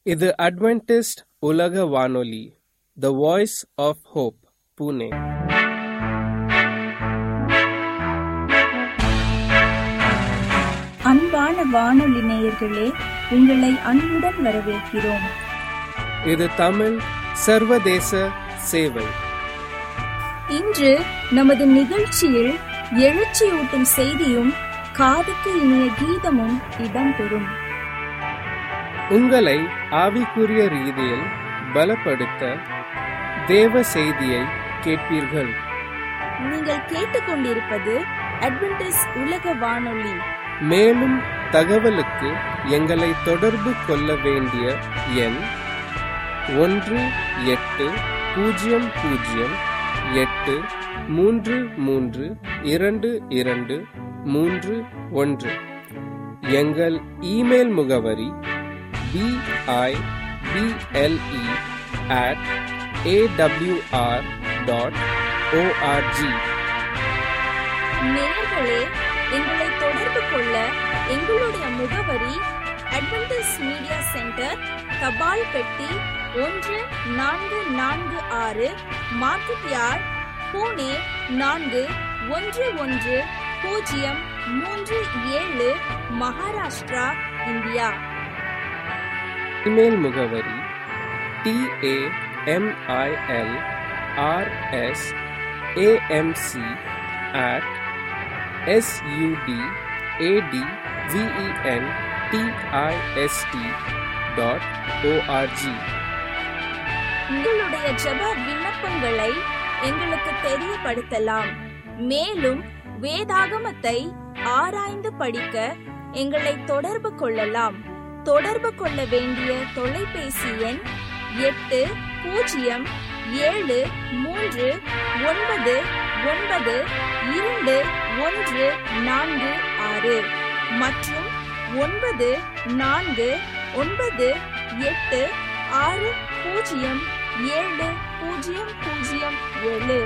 இது அட்வென்டிஸ்ட் உலக வானொலி the voice of hope Pune அன்பான வானொலி நேயர்களே உங்களை அன்புடன் வரவேற்கிறோம் இது தமிழ் சர்வதேச சேவை இன்று நமது நிகழ்ச்சியில் எழுச்சியூட்டும் செய்தியும் காதுக்கு இனிய கீதமும் இடம்பெறும் உங்களை ஆவிக்குரிய ரீதியில் பலப்படுத்த தேவ செய்தியை கேட்பீர்கள் நீங்கள் கேட்டுக்கொண்டிருப்பது அட்வென்டிஸ் உலக வானொலி மேலும் தகவலுக்கு எங்களை தொடர்பு கொள்ள வேண்டிய எண் ஒன்று எட்டு பூஜ்ஜியம் பூஜ்ஜியம் எட்டு மூன்று மூன்று இரண்டு இரண்டு மூன்று ஒன்று எங்கள் இமெயில் முகவரி B I B L E at A W R dot O R G நேயர்களே எங்களை தொடர்பு கொள்ள எங்களுடைய முகவரி அட்வென்டிஸ் மீடியா சென்டர் தபால் பெட்டி ஒன்று நான்கு நான்கு ஆறு மார்க்கெட் யார்ட் பூனே நான்கு ஒன்று ஒன்று பூஜ்ஜியம் மூன்று ஏழு மகாராஷ்டிரா இந்தியா இமெயில் முகவரி T A M I L R S A M C at S U D A T V E N D I S T dot O R G உங்களுடைய ஜெப விண்ணப்பங்களை எங்களுக்கு தெரியப்படுத்தலாம் மேலும் வேதாகமத்தை ஆராய்ந்து படிக்க எங்களை தொடர்பு கொள்ளலாம் தொடர்பு கொள்ள வேண்டிய தொலைபேசி எண் எட்டு பூஜ்ஜியம் ஏழு மூன்று ஒன்பது ஒன்பது இரண்டு ஒன்று நான்கு ஆறு மற்றும் ஒன்பது நான்கு ஒன்பது எட்டு ஆறு பூஜ்ஜியம் ஏழு பூஜ்ஜியம் பூஜ்ஜியம் ஏழு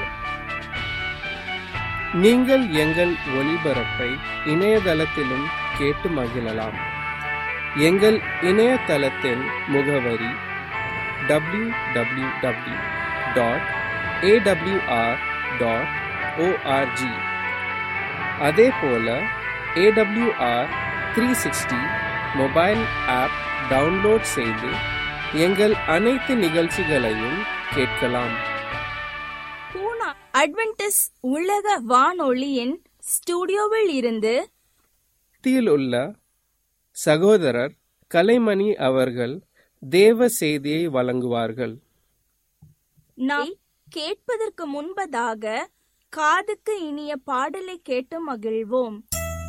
நீங்கள் எங்கள் ஒளிபரப்பை இணையதளத்திலும் கேட்டு மகிழலாம் எங்கள் இணையதளத்தின் முகவரி W W W dot A W R dot O R G அதே போல A W R three sixty mobile app download செய்து எங்கள் அனைத்து நிகழ்ச்சிகளையும் கேட்கலாம் பூனா அட்வென்டிஸ் உலக வானொலியின் ஸ்டுடியோவில் இருந்து மத்தியில் உள்ள சகோதரர் கலைமணி அவர்கள் தேவ செய்தியை வழங்குவார்கள் நாம் கேட்பதற்கு முன்பதாக காதுக்கு இனிய பாடலை கேட்டு மகிழ்வோம்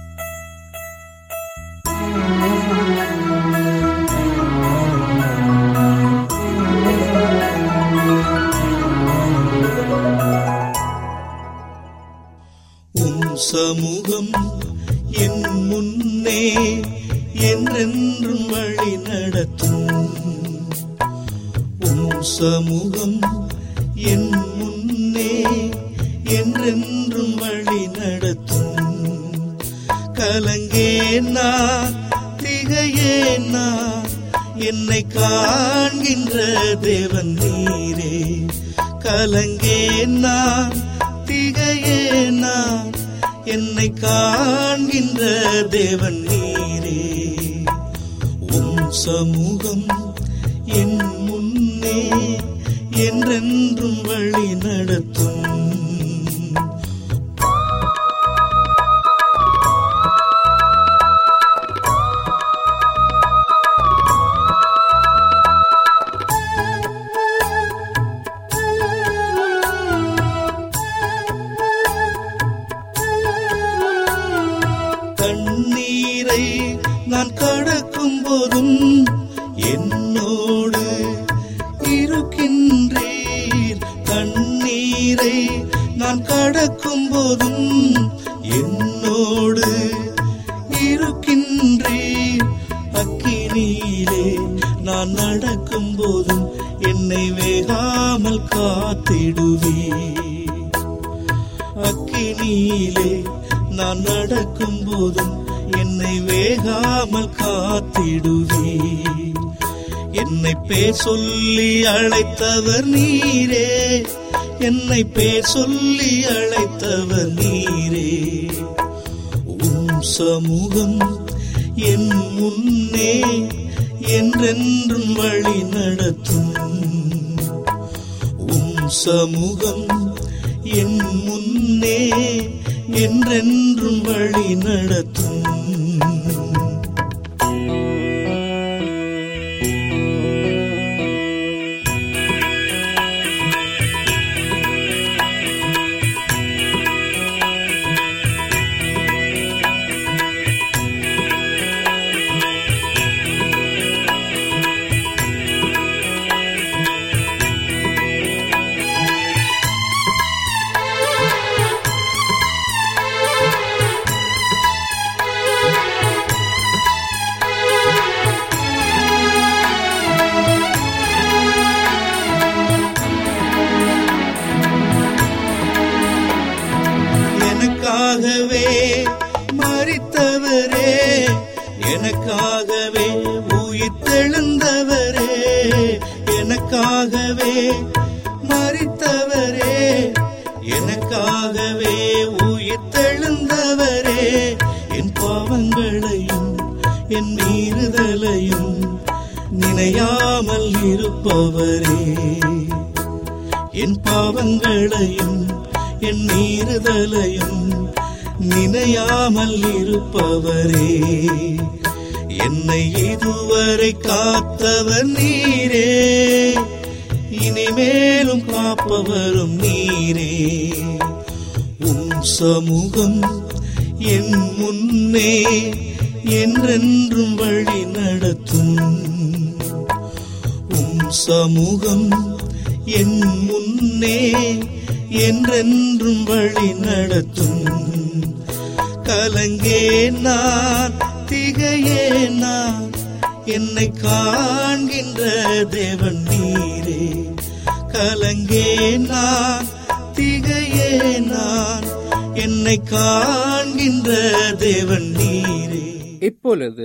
உம் சமூகம் என் முன்னே என்றென்றும் வழி நடத்தும் உம் சமூகம் என் முன்னே என்றென்றும் வழி நடத்தும் கலங்கேனா திகையேனா என்னை காண்கின்ற தேவன் நீரே கலங்கேனா திகையேனா என்னை காண்கின்ற தேவன் நீரே உம் சமூகம் என் முன்னே என்றென்றும் வழி நடத்தும் கண்ணீரை நான் கடக்கும் போதும் என்னோடு இருக்கின்றீர் கண்ணீரை நான் கடக்கும் போதும் என்னோடு இருக்கின்றீர் அக்கினியிலே நான் நடக்கும் போதும் என்னை வேகாமல் காத்திடுவீர் அக்கினியிலே நான் நடக்கும் போதும் என்னை வேகாமல் காத்திடுவே என்னை பேர் சொல்லி அழைத்தவர் நீரே என்னை பேர் சொல்லி அழைத்தவர் நீரே உம் சமூகம் என் முன்னே என்றென்றும் வழி நடத்தும் உம் சமூகம் என் முன்னே என்றென்றும் வழி நடத்தும் எனக்காகவே மறித்தவரே எனக்காகவே உயிர்த்தெழுந்தவரே எனக்காகவே மறித்தவரே எனக்காகவே உயிர்த்தெழுந்தவரே என் பாவங்களையும் என் மீறுதலையும் நினையாமல் இருப்பவரே என் பாவங்களையும் என் மீறுதலையும் நினையாமல் இருப்பவரே என்னை இதுவரை காத்தவர் நீரே இனிமேலும் காப்பவரும் நீரே உம் சமூகம் என் முன்னே என்றென்றும் வழி நடத்தும் உம் சமூகம் என் முன்னே என்றென்றும் வழி நடத்தும் கலங்கே நான் திகையே நான் என்னை காண்கின்ற தேவன் நீரே கலங்கே நான் திகையே நான் என்னை காண்கின்ற தேவன் நீரே இப்பொழுது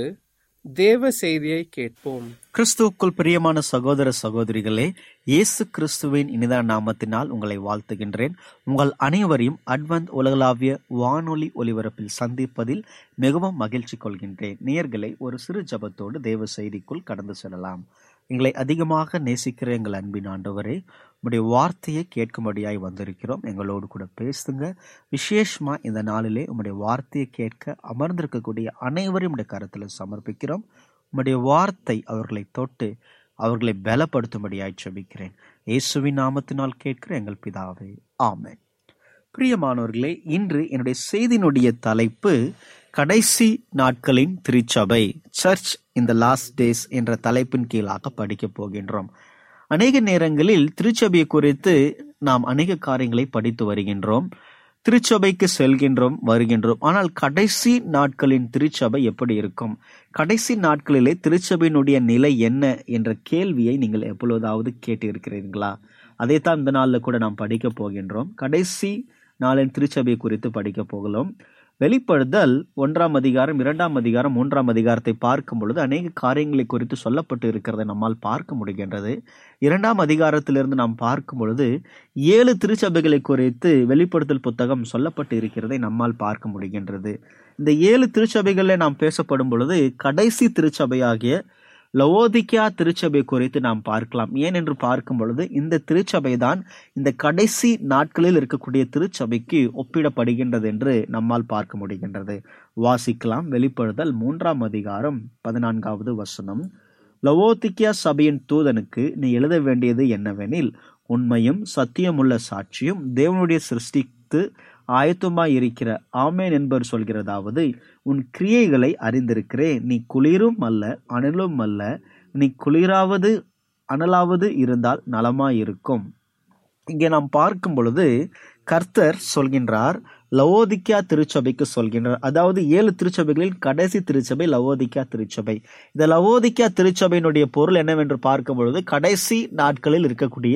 தேவ செய்தியை கேட்போம் கிறிஸ்துவுக்குள் பிரியமான சகோதர சகோதரிகளே இயேசு கிறிஸ்துவின் இனிதான நாமத்தினால் உங்களை வாழ்த்துகின்றேன் உங்கள் அனைவரையும் அட்வந்த் உலகளாவிய வானொலி ஒலிபரப்பில் சந்திப்பதில் மிகவும் மகிழ்ச்சி கொள்கின்றேன் நேயர்களை ஒரு சிறு ஜபத்தோடு தேவ செய்திக்குள் கடந்து செல்லலாம் எங்களை அதிகமாக நேசிக்கிற எங்கள் அன்பின் ஆண்டவரே உடைய வார்த்தையை கேட்கும்படியாய் வந்திருக்கிறோம் எங்களோடு கூட பேசுங்க விசேஷமா இந்த நாளிலே உம்முடைய வார்த்தையை கேட்க அமர்ந்திருக்கக்கூடிய அனைவரையும் உடைய கருத்தில் சமர்ப்பிக்கிறோம் உம்முடைய வார்த்தை அவர்களை தொட்டு அவர்களை பலப்படுத்தும்படியாய் செபிக்கிறேன் இயேசுவின் நாமத்தினால் கேட்கிற எங்கள் பிதாவே ஆமென் பிரியமானவர்களே இன்று என்னுடைய செய்தியினுடைய தலைப்பு கடைசி நாட்களின் திருச்சபை சர்ச் இந்த லாஸ்ட் டேஸ் என்ற தலைப்பின் கீழாக படிக்கப் போகின்றோம் அநேக நேரங்களில் திருச்சபையை குறித்து நாம் அநேக காரியங்களை படித்து வருகின்றோம் திருச்சபைக்கு செல்கின்றோம் வருகின்றோம் ஆனால் கடைசி நாட்களின் திருச்சபை எப்படி இருக்கும் கடைசி நாட்களிலே திருச்சபையினுடைய நிலை என்ன என்ற கேள்வியை நீங்கள் எப்பொழுதாவது கேட்டு இருக்கிறீர்களா அதைத்தான் இந்த நாளில் கூட நாம் படிக்க போகின்றோம் கடைசி நாளின் திருச்சபை குறித்து படிக்க போகலாம் வெளிப்படுதல் ஒன்றாம் அதிகாரம் இரண்டாம் அதிகாரம் மூன்றாம் அதிகாரத்தை பார்க்கும் பொழுது அநேக காரியங்களை குறித்து சொல்லப்பட்டு இருக்கிறதை நம்மால் பார்க்க முடிகின்றது இரண்டாம் அதிகாரத்திலிருந்து நாம் பார்க்கும் பொழுது ஏழு திருச்சபைகளை குறித்து வெளிப்படுத்தல் புத்தகம் சொல்லப்பட்டு இருக்கிறதை நம்மால் பார்க்க முடிகின்றது இந்த ஏழு திருச்சபைகளில் நாம் பேசப்படும் பொழுது கடைசி திருச்சபையாகிய லவோதிக்கா திருச்சபை குறித்து நாம் பார்க்கலாம் ஏன் என்று பார்க்கும் பொழுது இந்த திருச்சபை தான் இந்த கடைசி நாட்களில் இருக்கக்கூடிய திருச்சபைக்கு ஒப்பிடப்படுகின்றது என்று நம்மால் பார்க்க முடிகின்றது வாசிக்கலாம் வெளிப்படுதல் மூன்றாம் அதிகாரம் பதினான்காவது வசனம் லவோதிக்கியா சபையின் தூதனுக்கு நீ எழுத வேண்டியது என்னவெனில் உண்மையும் சத்தியமுள்ள சாட்சியும் தேவனுடைய சிருஷ்டித்து ஆயத்தமாய் இருக்கிற ஆமேன் என்பவர் சொல்கிறதாவது உன் கிரியைகளை அறிந்திருக்கிறேன் நீ குளிரும் அல்ல அனலும் அல்ல நீ குளிராவது அனலாவது இருந்தால் நலமாயிருக்கும் இங்கே நாம் பார்க்கும் பொழுது கர்த்தர் சொல்கின்றார் லவோதிக்கா திருச்சபைக்கு சொல்கின்றார் அதாவது ஏழு திருச்சபைகளில் கடைசி திருச்சபை லவோதிக்கா திருச்சபை இந்த லவோதிக்கா திருச்சபையினுடைய பொருள் என்னவென்று பார்க்கும் பொழுது கடைசி நாட்களில் இருக்கக்கூடிய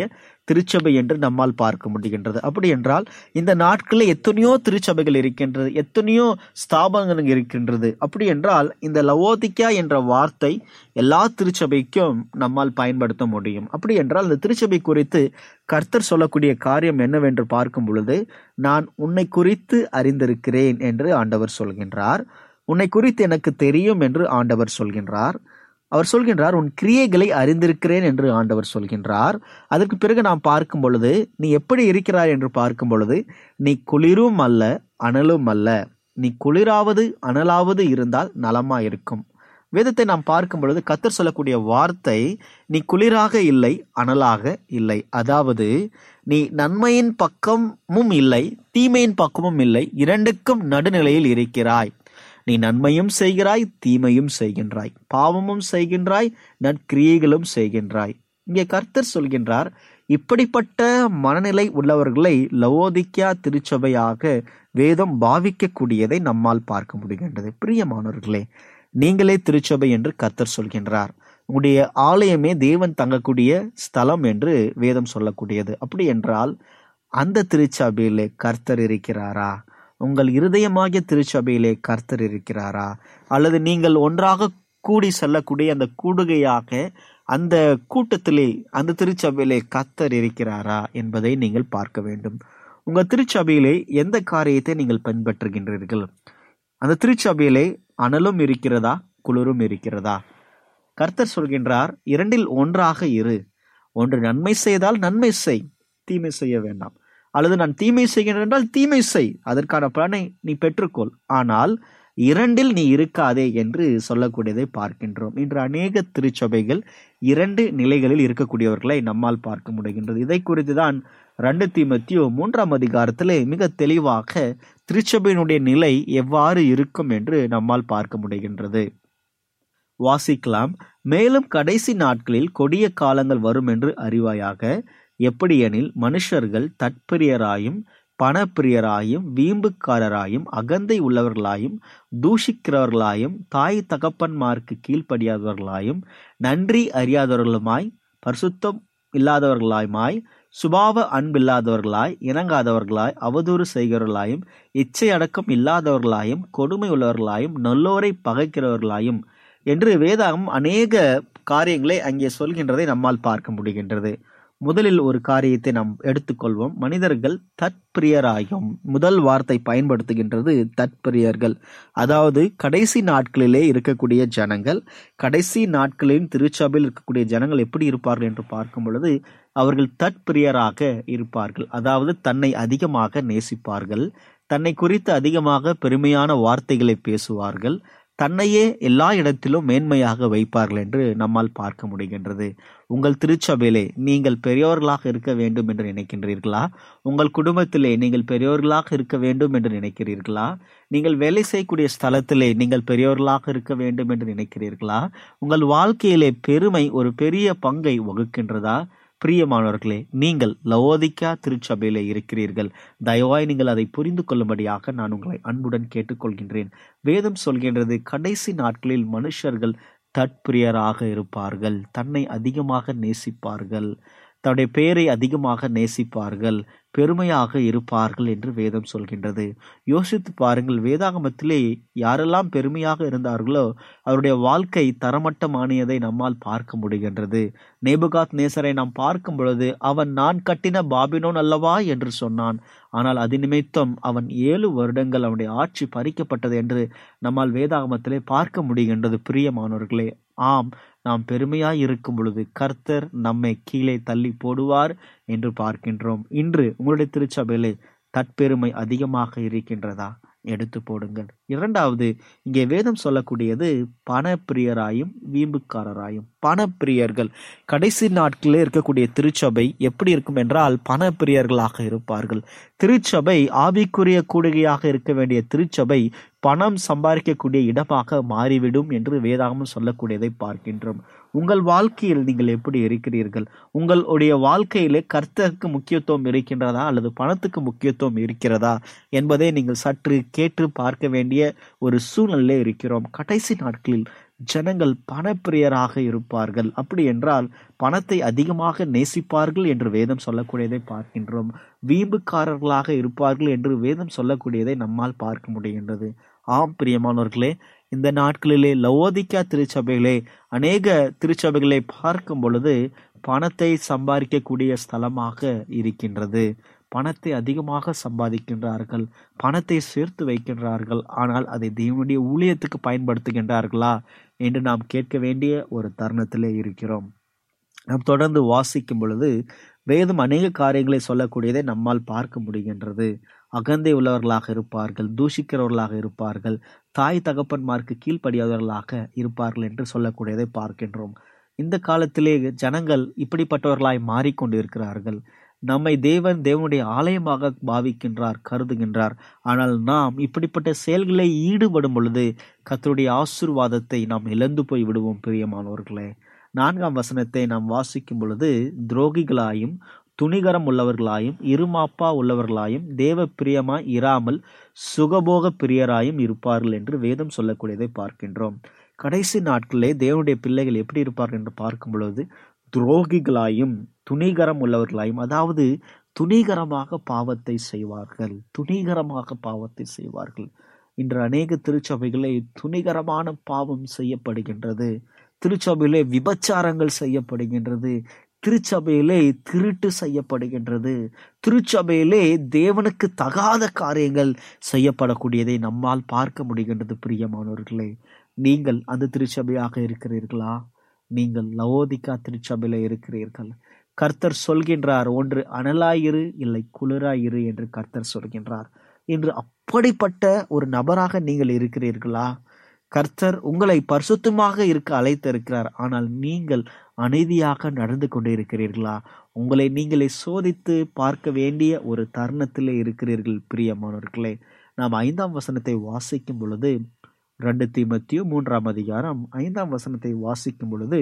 திருச்சபை என்று நம்மால் பார்க்க முடிகின்றது அப்படி என்றால் இந்த நாட்களில் எத்தனையோ திருச்சபைகள் இருக்கின்றது எத்தனையோ ஸ்தாபனங்கள் இருக்கின்றது அப்படி என்றால் இந்த லவோதிக்கா என்ற வார்த்தை எல்லா திருச்சபைக்கும் நம்மால் பயன்படுத்த முடியும் அப்படி என்றால் இந்த திருச்சபை குறித்து கர்த்தர் சொல்லக்கூடிய காரியம் என்னவென்று பார்க்கும் பொழுது நான் உன்னை குறித்து அறிந்திருக்கிறேன் என்று ஆண்டவர் சொல்கின்றார் உன்னை குறித்து எனக்கு தெரியும் என்று ஆண்டவர் சொல்கின்றார் அவர் சொல்கின்றார் உன் கிரியைகளை அறிந்திருக்கிறேன் என்று ஆண்டவர் சொல்கின்றார் அதற்கு பிறகு நாம் பார்க்கும் பொழுது நீ எப்படி இருக்கிறாய் என்று பார்க்கும் பொழுது நீ குளிரும் அல்ல அனலும் அல்ல நீ குளிராவது அனலாவது இருந்தால் நலமா இருக்கும் வேதத்தை நாம் பார்க்கும் பொழுது கத்தர் சொல்லக்கூடிய வார்த்தை நீ குளிராக இல்லை அனலாக இல்லை அதாவது நீ நன்மையின் பக்கமும் இல்லை தீமையின் பக்கமும் இல்லை இரண்டுக்கும் நடுநிலையில் இருக்கிறாய் நீ நன்மையும் செய்கிறாய் தீமையும் செய்கின்றாய் பாவமும் செய்கின்றாய் நற்கிரியைகளும் செய்கின்றாய் இங்கே கர்த்தர் சொல்கின்றார் இப்படிப்பட்ட மனநிலை உள்ளவர்களை லவோதிக்கா திருச்சபையாக வேதம் பாவிக்கக்கூடியதை நம்மால் பார்க்க முடிகின்றது பிரியமானவர்களே நீங்களே திருச்சபை என்று கர்த்தர் சொல்கின்றார் உங்களுடைய ஆலயமே தேவன் தங்கக்கூடிய ஸ்தலம் என்று வேதம் சொல்லக்கூடியது அப்படி என்றால் அந்த திருச்சபையிலே கர்த்தர் இருக்கிறாரா உங்கள் இருதயமாகிய திருச்சபையிலே கர்த்தர் இருக்கிறாரா அல்லது நீங்கள் ஒன்றாக கூடி செல்லக்கூடிய அந்த கூடுகையாக அந்த கூட்டத்திலே அந்த திருச்சபையிலே கர்த்தர் இருக்கிறாரா என்பதை நீங்கள் பார்க்க வேண்டும் உங்க திருச்சபையிலே எந்த காரியத்தை நீங்கள் பின்பற்றுகின்றீர்கள் அந்த திருச்சபையிலே அனலும் இருக்கிறதா குளிரும் இருக்கிறதா கர்த்தர் சொல்கின்றார் இரண்டில் ஒன்றாக இரு ஒன்று நன்மை செய்தால் நன்மை செய் தீமை செய்ய வேண்டாம் அல்லது நான் தீமை செய்கிறேன் என்றால் தீமை செய் அதற்கான பலனை நீ பெற்றுக்கொள் ஆனால் இரண்டில் நீ இருக்காதே என்று சொல்லக்கூடியதை பார்க்கின்றோம் இன்று அநேக திருச்சபைகள் இரண்டு நிலைகளில் இருக்கக்கூடியவர்களை நம்மால் பார்க்க முடிகின்றது இதை குறித்து தான் ரெண்டு தீமத்தியோ மூன்றாம் அதிகாரத்திலே மிக தெளிவாக திருச்சபையினுடைய நிலை எவ்வாறு இருக்கும் என்று நம்மால் பார்க்க முடிகின்றது வாசிக்கலாம் மேலும் கடைசி நாட்களில் கொடிய காலங்கள் வரும் என்று அறிவாயாக எப்படியெனில் மனுஷர்கள் தற்பிரியராயும் பணப்பிரியராயும் வீம்புக்காரராயும் அகந்தை உள்ளவர்களாயும் தூஷிக்கிறவர்களாயும் தாய் தகப்பன்மார்க்கு கீழ்ப்படியாதவர்களாயும் நன்றி அறியாதவர்களுமாய் பரிசுத்தம் இல்லாதவர்களாயுமாய் சுபாவ அன்பில்லாதவர்களாய் இணங்காதவர்களாய் அவதூறு செய்கிறவர்களாயும் இச்சை அடக்கம் இல்லாதவர்களாயும் கொடுமை உள்ளவர்களாயும் நல்லோரை பகைக்கிறவர்களாயும் என்று வேதாகம் அநேக காரியங்களை அங்கே சொல்கின்றதை நம்மால் பார்க்க முடிகின்றது முதலில் ஒரு காரியத்தை நாம் எடுத்துக்கொள்வோம் மனிதர்கள் தற்பிரியராயும் முதல் வார்த்தை பயன்படுத்துகின்றது தற்பிரியர்கள் அதாவது கடைசி நாட்களிலே இருக்கக்கூடிய ஜனங்கள் கடைசி நாட்களின் திருச்சபையில் இருக்கக்கூடிய ஜனங்கள் எப்படி இருப்பார்கள் என்று பார்க்கும் பொழுது அவர்கள் தற்பிரியராக இருப்பார்கள் அதாவது தன்னை அதிகமாக நேசிப்பார்கள் தன்னை குறித்து அதிகமாக பெருமையான வார்த்தைகளை பேசுவார்கள் தன்னையே எல்லா இடத்திலும் மேன்மையாக வைப்பார்கள் என்று நம்மால் பார்க்க முடிகின்றது உங்கள் திருச்சபையிலே நீங்கள் பெரியவர்களாக இருக்க வேண்டும் என்று நினைக்கின்றீர்களா உங்கள் குடும்பத்திலே நீங்கள் பெரியவர்களாக இருக்க வேண்டும் என்று நினைக்கிறீர்களா நீங்கள் வேலை செய்யக்கூடிய ஸ்தலத்திலே நீங்கள் பெரியவர்களாக இருக்க வேண்டும் என்று நினைக்கிறீர்களா உங்கள் வாழ்க்கையிலே பெருமை ஒரு பெரிய பங்கை வகுக்கின்றதா பிரியமானவர்களே நீங்கள் லவோதிக்கா திருச்சபையிலே இருக்கிறீர்கள் தயவாய் நீங்கள் அதை புரிந்து கொள்ளும்படியாக நான் உங்களை அன்புடன் கேட்டுக்கொள்கின்றேன் வேதம் சொல்கின்றது கடைசி நாட்களில் மனுஷர்கள் தற்பிரியராக இருப்பார்கள் தன்னை அதிகமாக நேசிப்பார்கள் தன்னுடைய பெயரை அதிகமாக நேசிப்பார்கள் பெருமையாக இருப்பார்கள் என்று வேதம் சொல்கின்றது யோசித்து பாருங்கள் வேதாகமத்திலே யாரெல்லாம் பெருமையாக இருந்தார்களோ அவருடைய வாழ்க்கை தரமட்டமானியதை நம்மால் பார்க்க முடிகின்றது நேபுகாத் நேசரை நாம் பார்க்கும் பொழுது அவன் நான் கட்டின பாபினோன் அல்லவா என்று சொன்னான் ஆனால் அது நிமித்தம் அவன் ஏழு வருடங்கள் அவனுடைய ஆட்சி பறிக்கப்பட்டது என்று நம்மால் வேதாகமத்திலே பார்க்க முடிகின்றது பிரியமானவர்களே ஆம் நாம் பெருமையாய் இருக்கும் பொழுது கர்த்தர் நம்மை கீழே தள்ளி போடுவார் என்று பார்க்கின்றோம் இன்று உங்களுடைய திருச்சபையிலே தற்பெருமை அதிகமாக இருக்கின்றதா எடுத்து போடுங்கள் இரண்டாவது இங்கே வேதம் சொல்லக்கூடியது பணப்பிரியராயும் வீம்புக்காரராயும் பணப்பிரியர்கள் கடைசி நாட்களில் இருக்கக்கூடிய திருச்சபை எப்படி இருக்கும் என்றால் பணப்பிரியர்களாக இருப்பார்கள் திருச்சபை ஆவிக்குரிய கூடுகையாக இருக்க வேண்டிய திருச்சபை பணம் சம்பாதிக்கக்கூடிய இடமாக மாறிவிடும் என்று வேதாகமும் சொல்லக்கூடியதை பார்க்கின்றோம் உங்கள் வாழ்க்கையில் நீங்கள் எப்படி இருக்கிறீர்கள் உங்களுடைய வாழ்க்கையிலே கர்த்தருக்கு முக்கியத்துவம் இருக்கின்றதா அல்லது பணத்துக்கு முக்கியத்துவம் இருக்கிறதா என்பதை நீங்கள் சற்று கேட்டு பார்க்க வேண்டிய ஒரு சூழ்நிலையிலே இருக்கிறோம் கடைசி நாட்களில் ஜனங்கள் பணப்பிரியராக இருப்பார்கள் அப்படி என்றால் பணத்தை அதிகமாக நேசிப்பார்கள் என்று வேதம் சொல்லக்கூடியதை பார்க்கின்றோம் வீம்புக்காரர்களாக இருப்பார்கள் என்று வேதம் சொல்லக்கூடியதை நம்மால் பார்க்க முடிகின்றது ஆம் பிரியமானவர்களே இந்த நாட்களிலே லவோதிக்கா திருச்சபைகளே அநேக திருச்சபைகளை பார்க்கும் பொழுது பணத்தை சம்பாதிக்கக்கூடிய ஸ்தலமாக இருக்கின்றது பணத்தை அதிகமாக சம்பாதிக்கின்றார்கள் பணத்தை சேர்த்து வைக்கின்றார்கள் ஆனால் அதை தேவனுடைய ஊழியத்துக்கு பயன்படுத்துகின்றார்களா என்று நாம் கேட்க வேண்டிய ஒரு தருணத்திலே இருக்கிறோம் நாம் தொடர்ந்து வாசிக்கும் பொழுது வேதம் அநேக காரியங்களை சொல்லக்கூடியதை நம்மால் பார்க்க முடிகின்றது அகந்தை உள்ளவர்களாக இருப்பார்கள் தூஷிக்கிறவர்களாக இருப்பார்கள் தாய் தகப்பன்மார்க்கு கீழ்ப்படியாதவர்களாக இருப்பார்கள் என்று சொல்லக்கூடியதை பார்க்கின்றோம் இந்த காலத்திலே ஜனங்கள் இப்படிப்பட்டவர்களாய் மாறிக்கொண்டு இருக்கிறார்கள் நம்மை தேவன் தேவனுடைய ஆலயமாக பாவிக்கின்றார் கருதுகின்றார் ஆனால் நாம் இப்படிப்பட்ட செயல்களை ஈடுபடும் பொழுது கத்தருடைய ஆசிர்வாதத்தை நாம் இழந்து போய் விடுவோம் பிரியமானவர்களே நான்காம் வசனத்தை நாம் வாசிக்கும் பொழுது துரோகிகளாயும் துணிகரம் உள்ளவர்களாயும் இருமாப்பா உள்ளவர்களாயும் தேவ பிரியமாய் இராமல் சுகபோக பிரியராயும் இருப்பார்கள் என்று வேதம் சொல்லக்கூடியதை பார்க்கின்றோம் கடைசி நாட்களிலே தேவனுடைய பிள்ளைகள் எப்படி இருப்பார்கள் என்று பார்க்கும் பொழுது துரோகிகளாயும் துணிகரம் உள்ளவர்களாயும் அதாவது துணிகரமாக பாவத்தை செய்வார்கள் துணிகரமாக பாவத்தை செய்வார்கள் இன்று அநேக திருச்சபைகளே துணிகரமான பாவம் செய்யப்படுகின்றது திருச்சபையிலே விபச்சாரங்கள் செய்யப்படுகின்றது திருச்சபையிலே திருட்டு செய்யப்படுகின்றது திருச்சபையிலே தேவனுக்கு தகாத காரியங்கள் செய்யப்படக்கூடியதை நம்மால் பார்க்க முடிகின்றது பிரியமானவர்களே நீங்கள் அந்த திருச்சபையாக இருக்கிறீர்களா நீங்கள் லவோதிக்கா திருச்சபையில இருக்கிறீர்கள் கர்த்தர் சொல்கின்றார் ஒன்று அனலாயிரு இல்லை குளிராயிரு என்று கர்த்தர் சொல்கின்றார் இன்று அப்படிப்பட்ட ஒரு நபராக நீங்கள் இருக்கிறீர்களா கர்த்தர் உங்களை பரிசுத்தமாக இருக்க அழைத்திருக்கிறார் ஆனால் நீங்கள் அமைதியாக நடந்து கொண்டு இருக்கிறீர்களா உங்களை நீங்களே சோதித்து பார்க்க வேண்டிய ஒரு தருணத்திலே இருக்கிறீர்கள் பிரியமானவர்களே நாம் ஐந்தாம் வசனத்தை வாசிக்கும் பொழுது ரெண்டு தீமத்தியோ மூன்றாம் அதிகாரம் ஐந்தாம் வசனத்தை வாசிக்கும் பொழுது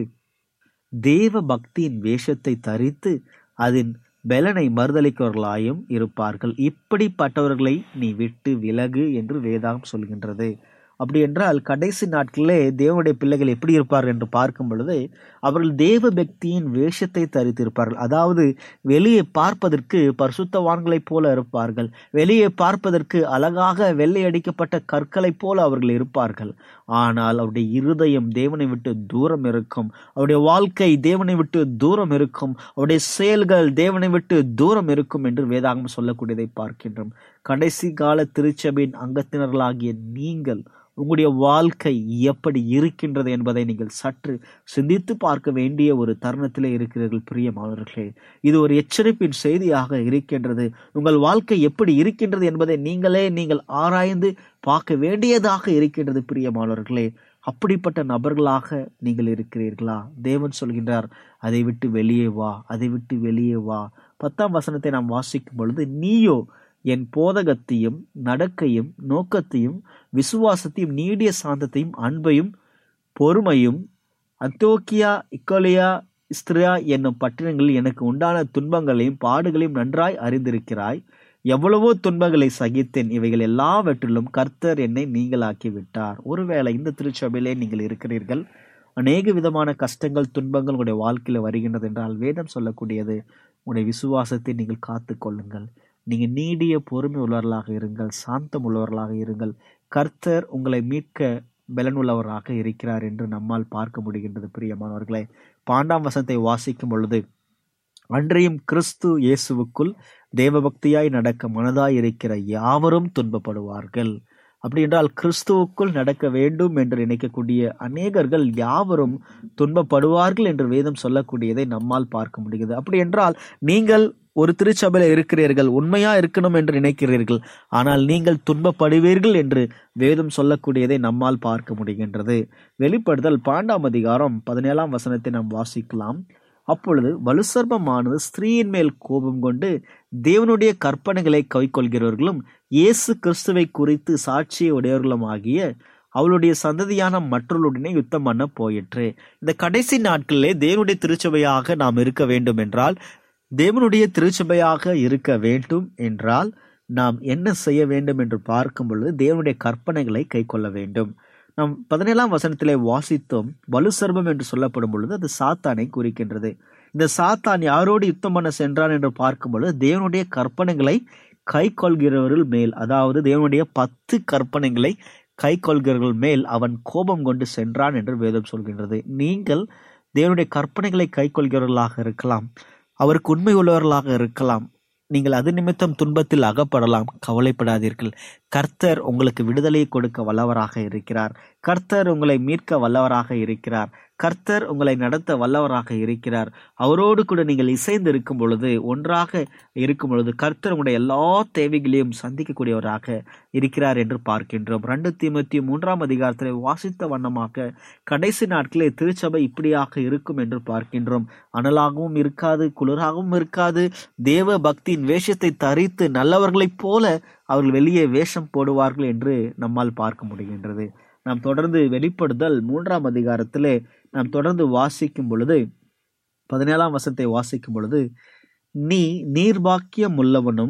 தேவ பக்தியின் வேஷத்தை தரித்து அதன் பலனை மறுதளிக்கிறவர்களாயும் இருப்பார்கள் இப்படிப்பட்டவர்களை நீ விட்டு விலகு என்று வேதாகம் சொல்கின்றது அப்படி என்றால் கடைசி நாட்களிலே தேவனுடைய பிள்ளைகள் எப்படி இருப்பார்கள் என்று பார்க்கும் பொழுது அவர்கள் தேவ பக்தியின் வேஷத்தை தரித்திருப்பார்கள் அதாவது வெளியே பார்ப்பதற்கு பரிசுத்தவான்களைப் போல இருப்பார்கள் வெளியே பார்ப்பதற்கு அழகாக வெள்ளை அடிக்கப்பட்ட கற்களைப் போல அவர்கள் இருப்பார்கள் ஆனால் அவருடைய இருதயம் தேவனை விட்டு தூரம் இருக்கும் அவருடைய வாழ்க்கை தேவனை விட்டு தூரம் இருக்கும் அவருடைய செயல்கள் தேவனை விட்டு தூரம் இருக்கும் என்று வேதாகம் சொல்லக்கூடியதை பார்க்கின்றோம் கடைசி கால திருச்சபையின் அங்கத்தினர்களாகிய நீங்கள் உங்களுடைய வாழ்க்கை எப்படி இருக்கின்றது என்பதை நீங்கள் சற்று சிந்தித்து பார்க்க வேண்டிய ஒரு தருணத்திலே இருக்கிறீர்கள் பிரியமானவர்களே இது ஒரு எச்சரிப்பின் செய்தியாக இருக்கின்றது உங்கள் வாழ்க்கை எப்படி இருக்கின்றது என்பதை நீங்களே நீங்கள் ஆராய்ந்து பார்க்க வேண்டியதாக இருக்கின்றது பிரியமானவர்களே அப்படிப்பட்ட நபர்களாக நீங்கள் இருக்கிறீர்களா தேவன் சொல்கின்றார் அதை விட்டு வெளியே வா அதை விட்டு வெளியே வா பத்தாம் வசனத்தை நாம் வாசிக்கும் பொழுது நீயோ என் போதகத்தையும் நடக்கையும் நோக்கத்தையும் விசுவாசத்தையும் நீடிய சாந்தத்தையும் அன்பையும் பொறுமையும் அந்தோக்கியா இக்கோலியா இஸ்திரியா என்னும் பட்டினங்களில் எனக்கு உண்டான துன்பங்களையும் பாடுகளையும் நன்றாய் அறிந்திருக்கிறாய் எவ்வளவோ துன்பங்களை சகித்தேன் இவைகள் எல்லாவற்றிலும் கர்த்தர் என்னை நீங்களாக்கி விட்டார் ஒருவேளை இந்த திருச்சபையிலே நீங்கள் இருக்கிறீர்கள் அநேக விதமான கஷ்டங்கள் துன்பங்கள் உங்களுடைய வாழ்க்கையில வருகின்றது என்றால் வேதம் சொல்லக்கூடியது உங்களுடைய விசுவாசத்தை நீங்கள் காத்து கொள்ளுங்கள் நீங்கள் நீடிய பொறுமை உள்ளவர்களாக இருங்கள் சாந்தம் உள்ளவர்களாக இருங்கள் கர்த்தர் உங்களை மீட்க பலன் உள்ளவராக இருக்கிறார் என்று நம்மால் பார்க்க முடிகின்றது பிரியமானவர்களே பாண்டாம் வசனத்தை வாசிக்கும் பொழுது அன்றையும் கிறிஸ்து இயேசுவுக்குள் தேவபக்தியாய் நடக்க மனதாய் இருக்கிற யாவரும் துன்பப்படுவார்கள் அப்படி என்றால் கிறிஸ்துவுக்குள் நடக்க வேண்டும் என்று நினைக்கக்கூடிய அநேகர்கள் யாவரும் துன்பப்படுவார்கள் என்று வேதம் சொல்லக்கூடியதை நம்மால் பார்க்க முடிகிறது அப்படி என்றால் நீங்கள் ஒரு திருச்சபையில இருக்கிறீர்கள் உண்மையா இருக்கணும் என்று நினைக்கிறீர்கள் ஆனால் நீங்கள் துன்பப்படுவீர்கள் என்று வேதம் சொல்லக்கூடியதை நம்மால் பார்க்க முடிகின்றது வெளிப்படுதல் பாண்டாம் அதிகாரம் பதினேழாம் வசனத்தை நாம் வாசிக்கலாம் அப்பொழுது வலுசர்பமானது ஸ்திரீயின் மேல் கோபம் கொண்டு தேவனுடைய கற்பனைகளை கைக்கொள்கிறவர்களும் இயேசு கிறிஸ்துவை குறித்து சாட்சியை உடையவர்களும் ஆகிய அவளுடைய சந்ததியான மற்றவர்களுடனே யுத்தம் பண்ண போயிற்று இந்த கடைசி நாட்களிலே தேவனுடைய திருச்சபையாக நாம் இருக்க வேண்டும் என்றால் தேவனுடைய திருச்சபையாக இருக்க வேண்டும் என்றால் நாம் என்ன செய்ய வேண்டும் என்று பார்க்கும் பொழுது தேவனுடைய கற்பனைகளை கை கொள்ள வேண்டும் நாம் பதினேழாம் வசனத்திலே வாசித்தோம் வலுசர்பம் என்று சொல்லப்படும் பொழுது அது சாத்தானை குறிக்கின்றது இந்த சாத்தான் யாரோடு யுத்தம் பண்ண சென்றான் என்று பார்க்கும் பொழுது தேவனுடைய கற்பனைகளை கை கொள்கிறவர்கள் மேல் அதாவது தேவனுடைய பத்து கற்பனைகளை கை கொள்கிறவர்கள் மேல் அவன் கோபம் கொண்டு சென்றான் என்று வேதம் சொல்கின்றது நீங்கள் தேவனுடைய கற்பனைகளை கை கொள்கிறவர்களாக இருக்கலாம் அவருக்கு உண்மை உள்ளவர்களாக இருக்கலாம் நீங்கள் அது நிமித்தம் துன்பத்தில் அகப்படலாம் கவலைப்படாதீர்கள் கர்த்தர் உங்களுக்கு விடுதலையை கொடுக்க வல்லவராக இருக்கிறார் கர்த்தர் உங்களை மீட்க வல்லவராக இருக்கிறார் கர்த்தர் உங்களை நடத்த வல்லவராக இருக்கிறார் அவரோடு கூட நீங்கள் இசைந்து இருக்கும் பொழுது ஒன்றாக இருக்கும் பொழுது கர்த்தர் உங்களுடைய எல்லா தேவைகளையும் சந்திக்கக்கூடியவராக இருக்கிறார் என்று பார்க்கின்றோம் ரெண்டு தீமத்தி மூன்றாம் அதிகாரத்தில் வாசித்த வண்ணமாக கடைசி நாட்களில் திருச்சபை இப்படியாக இருக்கும் என்று பார்க்கின்றோம் அனலாகவும் இருக்காது குளிராகவும் இருக்காது தேவ பக்தியின் வேஷத்தை தரித்து நல்லவர்களைப் போல அவர்கள் வெளியே வேஷம் போடுவார்கள் என்று நம்மால் பார்க்க முடிகின்றது நாம் தொடர்ந்து வெளிப்படுதல் மூன்றாம் அதிகாரத்திலே நாம் தொடர்ந்து வாசிக்கும் பொழுது பதினேழாம் வசனத்தை வாசிக்கும் பொழுது நீ நீர்பாக்கியம் உள்ளவனும்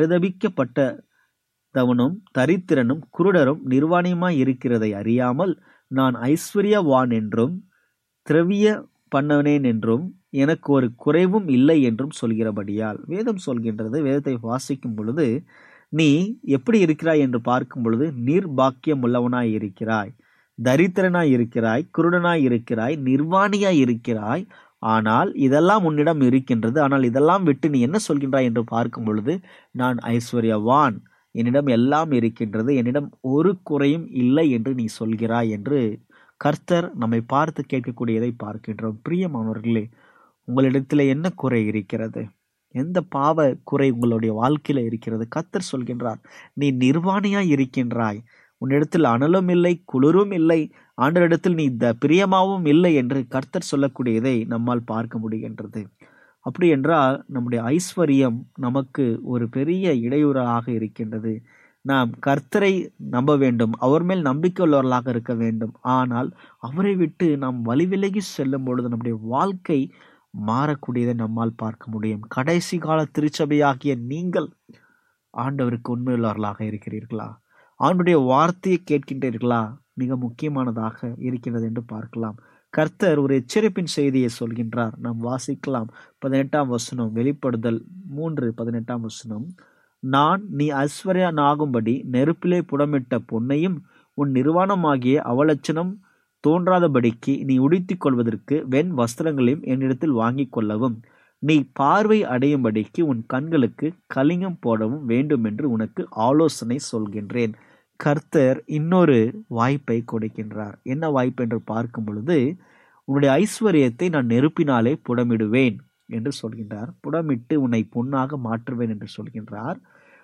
பரிதபிக்கப்பட்டவனும் தரித்திரனும் குருடரும் நிர்வாணியமாய் இருக்கிறதை அறியாமல் நான் ஐஸ்வர்யவான் என்றும் திரவிய பண்ணவனேன் என்றும் எனக்கு ஒரு குறைவும் இல்லை என்றும் சொல்கிறபடியால் வேதம் சொல்கின்றது வேதத்தை வாசிக்கும் பொழுது நீ எப்படி இருக்கிறாய் என்று பார்க்கும் பொழுது நீர் பாக்கியம் உள்ளவனாய் இருக்கிறாய் தரித்திரனாய் இருக்கிறாய் குருடனாய் இருக்கிறாய் நிர்வாணியாய் இருக்கிறாய் ஆனால் இதெல்லாம் உன்னிடம் இருக்கின்றது ஆனால் இதெல்லாம் விட்டு நீ என்ன சொல்கின்றாய் என்று பார்க்கும் பொழுது நான் ஐஸ்வர்யவான் என்னிடம் எல்லாம் இருக்கின்றது என்னிடம் ஒரு குறையும் இல்லை என்று நீ சொல்கிறாய் என்று கர்த்தர் நம்மை பார்த்து கேட்கக்கூடியதை பார்க்கின்றோம் பிரியமானவர்களே உங்களிடத்தில் என்ன குறை இருக்கிறது எந்த பாவ குறை உங்களுடைய வாழ்க்கையில இருக்கிறது கத்தர் சொல்கின்றார் நீ நிர்வாணியாய் இருக்கின்றாய் உன்னிடத்தில் அனலும் இல்லை குளிரும் இல்லை ஆண்டரிடத்தில் நீ த பிரியமாவும் இல்லை என்று கர்த்தர் சொல்லக்கூடியதை நம்மால் பார்க்க முடிகின்றது அப்படி என்றால் நம்முடைய ஐஸ்வர்யம் நமக்கு ஒரு பெரிய இடையூறாக இருக்கின்றது நாம் கர்த்தரை நம்ப வேண்டும் அவர் மேல் நம்பிக்கை உள்ளவர்களாக இருக்க வேண்டும் ஆனால் அவரை விட்டு நாம் வழிவிலகி செல்லும் பொழுது நம்முடைய வாழ்க்கை மாறக்கூடியதை நம்மால் பார்க்க முடியும் கடைசி கால திருச்சபையாகிய நீங்கள் ஆண்டவருக்கு உண்மையுள்ளவர்களாக இருக்கிறீர்களா ஆண்டுடைய வார்த்தையை கேட்கின்றீர்களா மிக முக்கியமானதாக இருக்கின்றது என்று பார்க்கலாம் கர்த்தர் ஒரு எச்சரிப்பின் செய்தியை சொல்கின்றார் நாம் வாசிக்கலாம் பதினெட்டாம் வசனம் வெளிப்படுதல் மூன்று பதினெட்டாம் வசனம் நான் நீ ஐஸ்வர்யனாகும்படி நெருப்பிலே புடமிட்ட பொன்னையும் உன் நிர்வாணமாகிய அவலட்சணம் தோன்றாதபடிக்கு நீ உடுத்திக் கொள்வதற்கு வெண் வஸ்திரங்களையும் என்னிடத்தில் வாங்கிக் கொள்ளவும் நீ பார்வை அடையும்படிக்கு உன் கண்களுக்கு கலிங்கம் போடவும் வேண்டும் என்று உனக்கு ஆலோசனை சொல்கின்றேன் கர்த்தர் இன்னொரு வாய்ப்பை கொடுக்கின்றார் என்ன வாய்ப்பு என்று பார்க்கும் பொழுது உன்னுடைய ஐஸ்வர்யத்தை நான் நெருப்பினாலே புடமிடுவேன் என்று சொல்கின்றார் புடமிட்டு உன்னை பொன்னாக மாற்றுவேன் என்று சொல்கின்றார்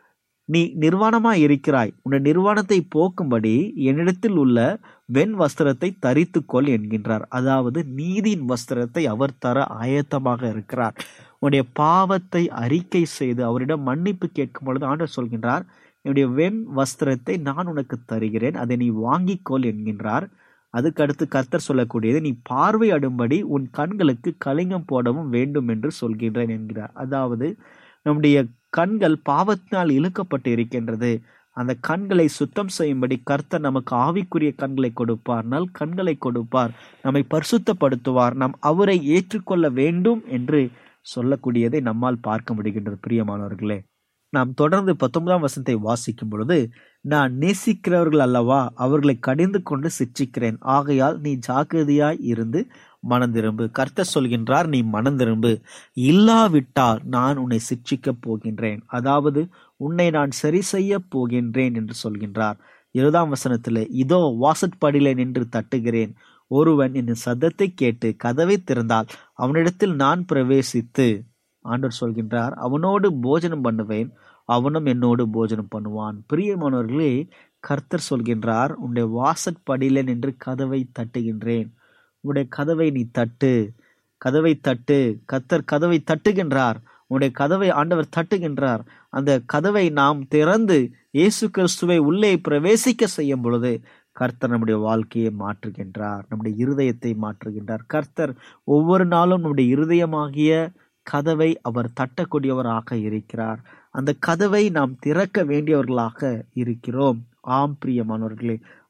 நீ நிர்வாணமாய் இருக்கிறாய் உன்னுடைய நிர்வாணத்தை போக்கும்படி என்னிடத்தில் உள்ள வெண் வஸ்திரத்தை தரித்துக்கொள் என்கின்றார் அதாவது நீதியின் வஸ்திரத்தை அவர் தர ஆயத்தமாக இருக்கிறார் உன்னுடைய பாவத்தை அறிக்கை செய்து அவரிடம் மன்னிப்பு கேட்கும் பொழுது ஆண்டவர் சொல்கின்றார் என்னுடைய வெண் வஸ்திரத்தை நான் உனக்கு தருகிறேன் அதை நீ வாங்கிக்கொள் என்கின்றார் அதுக்கடுத்து கர்த்தர் சொல்லக்கூடியது நீ பார்வை அடும்படி உன் கண்களுக்கு கலிங்கம் போடவும் வேண்டும் என்று சொல்கின்றேன் என்கிறார் அதாவது நம்முடைய கண்கள் பாவத்தினால் இழுக்கப்பட்டு இருக்கின்றது அந்த கண்களை சுத்தம் செய்யும்படி கர்த்தர் நமக்கு ஆவிக்குரிய கண்களை கொடுப்பார் நல் கண்களை கொடுப்பார் நம்மை பரிசுத்தப்படுத்துவார் நாம் அவரை ஏற்றுக்கொள்ள வேண்டும் என்று சொல்லக்கூடியதை நம்மால் பார்க்க முடிகின்றது பிரியமானவர்களே நாம் தொடர்ந்து பத்தொன்பதாம் வசனத்தை வாசிக்கும் பொழுது நான் நேசிக்கிறவர்கள் அல்லவா அவர்களை கடிந்து கொண்டு சிற்றிக்கிறேன் ஆகையால் நீ ஜாக்கிரதையாய் இருந்து மனந்திரும்பு கர்த்தர் சொல்கின்றார் நீ மனந்திரும்பு இல்லாவிட்டால் நான் உன்னை சிற்றிக்கப் போகின்றேன் அதாவது உன்னை நான் சரி செய்ய போகின்றேன் என்று சொல்கின்றார் இருபதாம் வசனத்தில் இதோ வாசற்படியில நின்று தட்டுகிறேன் ஒருவன் என் சத்தத்தை கேட்டு கதவை திறந்தால் அவனிடத்தில் நான் பிரவேசித்து ஆண்டவர் சொல்கின்றார் அவனோடு போஜனம் பண்ணுவேன் அவனும் என்னோடு போஜனம் பண்ணுவான் பிரியமானவர்களே கர்த்தர் சொல்கின்றார் உன்னுடைய வாசற்படியில நின்று கதவை தட்டுகின்றேன் உன்னுடைய கதவை நீ தட்டு கதவை தட்டு கர்த்தர் கதவை தட்டுகின்றார் உன்னுடைய கதவை ஆண்டவர் தட்டுகின்றார் அந்த கதவை நாம் திறந்து இயேசு கிறிஸ்துவை உள்ளே பிரவேசிக்க செய்யும் பொழுது கர்த்தர் நம்முடைய வாழ்க்கையை மாற்றுகின்றார் நம்முடைய இருதயத்தை மாற்றுகின்றார் கர்த்தர் ஒவ்வொரு நாளும் நம்முடைய இருதயமாகிய கதவை அவர் தட்டக்கூடியவராக இருக்கிறார் அந்த கதவை நாம் திறக்க வேண்டியவர்களாக இருக்கிறோம் ஆம் பிரியமானவர்களே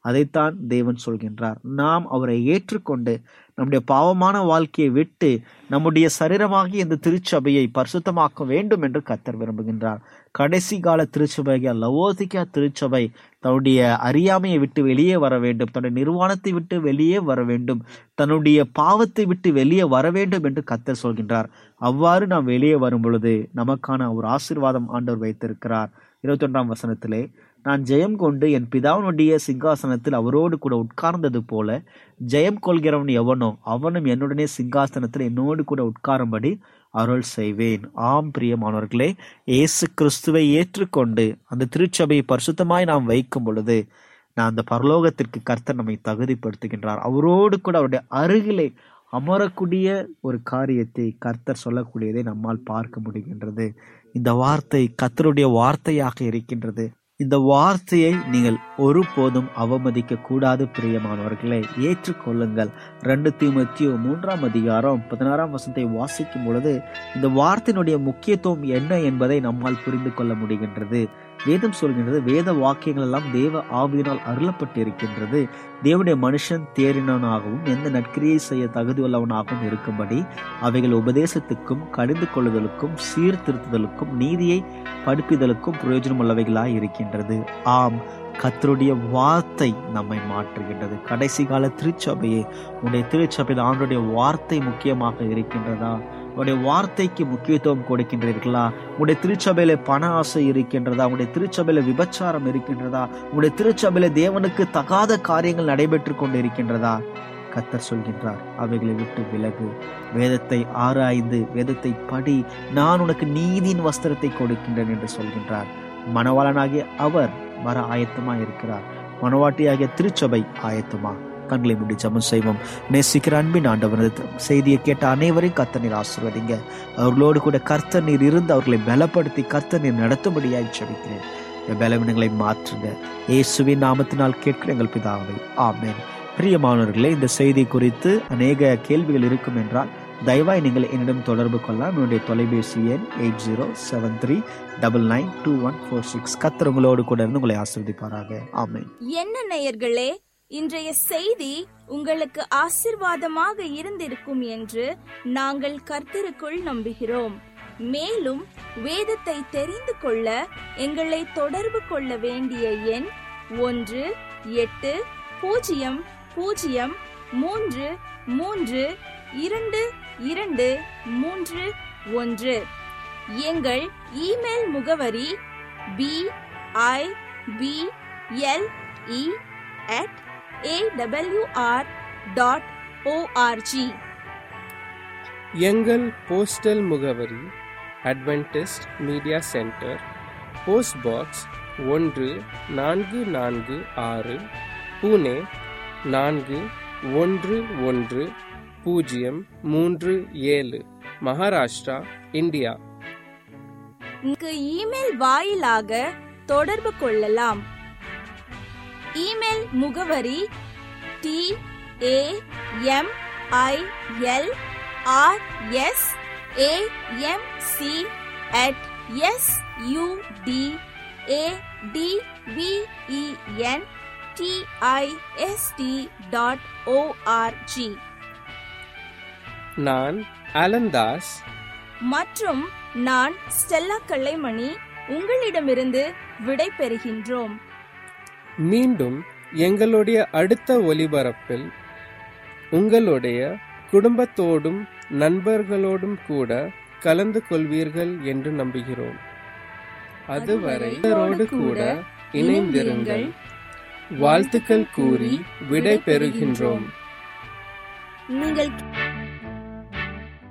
அதைத்தான் தேவன் சொல்கின்றார் நாம் அவரை ஏற்றுக்கொண்டு நம்முடைய பாவமான வாழ்க்கையை விட்டு நம்முடைய சரீரமாகிய இந்த திருச்சபையை பரிசுத்தமாக்க வேண்டும் என்று கத்தர் விரும்புகின்றார் கடைசி கால திருச்சபைய லவோதிக்கா திருச்சபை தன்னுடைய அறியாமையை விட்டு வெளியே வர வேண்டும் தன்னுடைய நிர்வாணத்தை விட்டு வெளியே வர வேண்டும் தன்னுடைய பாவத்தை விட்டு வெளியே வர வேண்டும் என்று கத்தர் சொல்கின்றார் அவ்வாறு நாம் வெளியே வரும் பொழுது நமக்கான ஒரு ஆசீர்வாதம் ஆண்டவர் வைத்திருக்கிறார் இருபத்தி ஒன்றாம் வசனத்திலே நான் ஜெயம் கொண்டு என் பிதாவினுடைய சிங்காசனத்தில் அவரோடு கூட உட்கார்ந்தது போல ஜெயம் கொள்கிறவன் எவனோ அவனும் என்னுடனே சிங்காசனத்தில் என்னோடு கூட உட்காரும்படி அருள் செய்வேன் ஆம் பிரியமானவர்களே இயேசு கிறிஸ்துவை ஏற்றுக்கொண்டு அந்த திருச்சபையை பரிசுத்தமாய் நாம் வைக்கும் பொழுது நான் அந்த பரலோகத்திற்கு கர்த்தர் நம்மை தகுதிப்படுத்துகின்றார் அவரோடு கூட அவருடைய அருகிலே அமரக்கூடிய ஒரு காரியத்தை கர்த்தர் சொல்லக்கூடியதை நம்மால் பார்க்க முடிகின்றது இந்த வார்த்தை கர்த்தருடைய வார்த்தையாக இருக்கின்றது இந்த வார்த்தையை நீங்கள் ஒருபோதும் அவமதிக்க கூடாது பிரியமானவர்களை ஏற்றுக்கொள்ளுங்கள் ரெண்டு தீமத்தியோ மூன்றாம் அதிகாரம் பதினாறாம் வசனத்தை வாசிக்கும் பொழுது இந்த வார்த்தையினுடைய முக்கியத்துவம் என்ன என்பதை நம்மால் புரிந்து கொள்ள முடிகின்றது வேதம் சொல்கின்றது வேத வாக்கியங்கள் எல்லாம் தேவ ஆவியினால் அருளப்பட்டு இருக்கின்றது தேவனுடைய மனுஷன் தேறினவனாகவும் எந்த நற்கிரியை செய்ய தகுதி உள்ளவனாகவும் இருக்கும்படி அவைகள் உபதேசத்துக்கும் கடிந்து கொள்ளுதலுக்கும் சீர்திருத்துதலுக்கும் நீதியை படிப்பிதலுக்கும் பிரயோஜனம் உள்ளவைகளாய் இருக்கின்றது ஆம் கத்தருடைய வார்த்தை நம்மை மாற்றுகின்றது கடைசி கால திருச்சபையே உன்னுடைய திருச்சபையில் ஆண்டுடைய வார்த்தை முக்கியமாக இருக்கின்றதா உடைய வார்த்தைக்கு முக்கியத்துவம் கொடுக்கின்றீர்களா உடைய திருச்சபையில பண ஆசை இருக்கின்றதா உடைய திருச்சபையில விபச்சாரம் இருக்கின்றதா உடைய திருச்சபையில தேவனுக்கு தகாத காரியங்கள் நடைபெற்று கொண்டு இருக்கின்றதா கத்தர் சொல்கின்றார் அவைகளை விட்டு விலகு வேதத்தை ஆராய்ந்து வேதத்தை படி நான் உனக்கு நீதியின் வஸ்திரத்தை கொடுக்கின்றேன் என்று சொல்கின்றார் மணவாளனாகிய அவர் வர ஆயத்தமா இருக்கிறார் மணவாட்டியாகிய திருச்சபை ஆயத்தமா கண்களை மூடி ஜெபம் செய்வோம் நேசிக்கிற அன்பின் ஆண்டவரது செய்தியை கேட்ட அனைவரையும் கர்த்தர் நீர் ஆசீர்வதிங்க அவர்களோடு கூட கர்த்தர் நீர் இருந்து அவர்களை பலப்படுத்தி கர்த்தர் நீர் நடத்தும்படியாய் ஜெபிக்கிறேன் இந்த பலவீனங்களை மாற்றுங்க இயேசுவின் நாமத்தினால் கேட்கிற எங்கள் பிதாவை ஆமென் பிரியமானவர்களே இந்த செய்தி குறித்து அநேக கேள்விகள் இருக்கும் என்றால் தயவாய் நீங்கள் என்னிடம் தொடர்பு கொள்ளலாம் என்னுடைய தொலைபேசி எண் eight zero seven three double nine two one four six Qatar உங்களோடு கூட இருந்து உங்களை ஆசிர்வதிப்பாராக ஆமென் என்ன நேயர்களே இன்றைய செய்தி உங்களுக்கு ஆசிர்வாதமாக இருந்திருக்கும் என்று நாங்கள் கர்த்தருக்குள் நம்புகிறோம் மேலும் வேதத்தை தெரிந்து கொள்ள எங்களை தொடர்பு கொள்ள வேண்டிய எண் ஒன்று எட்டு பூஜ்ஜியம் பூஜ்ஜியம் மூன்று மூன்று இரண்டு இரண்டு மூன்று ஒன்று எங்கள் இமெயில் முகவரி B I B L E at A W R dot O R G எங்கள் போஸ்டல் முகவரி Adventist media centre post box ஒன்று நான்கு நான்கு ஆறு புனே நான்கு ஒன்று ஒன்று பூஜ்ஜியம் மூன்று ஏழு மகாராஷ்டிரா இந்தியா இங்கு இமெயில் வாயிலாக தொடர்பு கொள்ளலாம் இமெயில் முகவரி T A M I L R S A M C at S U D A T V E N D I S T dot O R G நான் அலந்தாஸ் மற்றும் நான் ஸ்டெல்லா கல்லைமணி உங்களிடமிருந்து விடை பெறுகின்றோம் மீண்டும் எங்களுடைய அடுத்த ஒலிபரப்பில் உங்களுடைய குடும்பத்தோடும் நண்பர்களோடும் கூட கலந்து கொள்வீர்கள் என்று நம்புகிறோம் அதுவரை இவரோடு கூட இணைந்திருங்கள் வாழ்த்துக்கள் கூறி விடை பெறுகின்றோம் நீங்கள்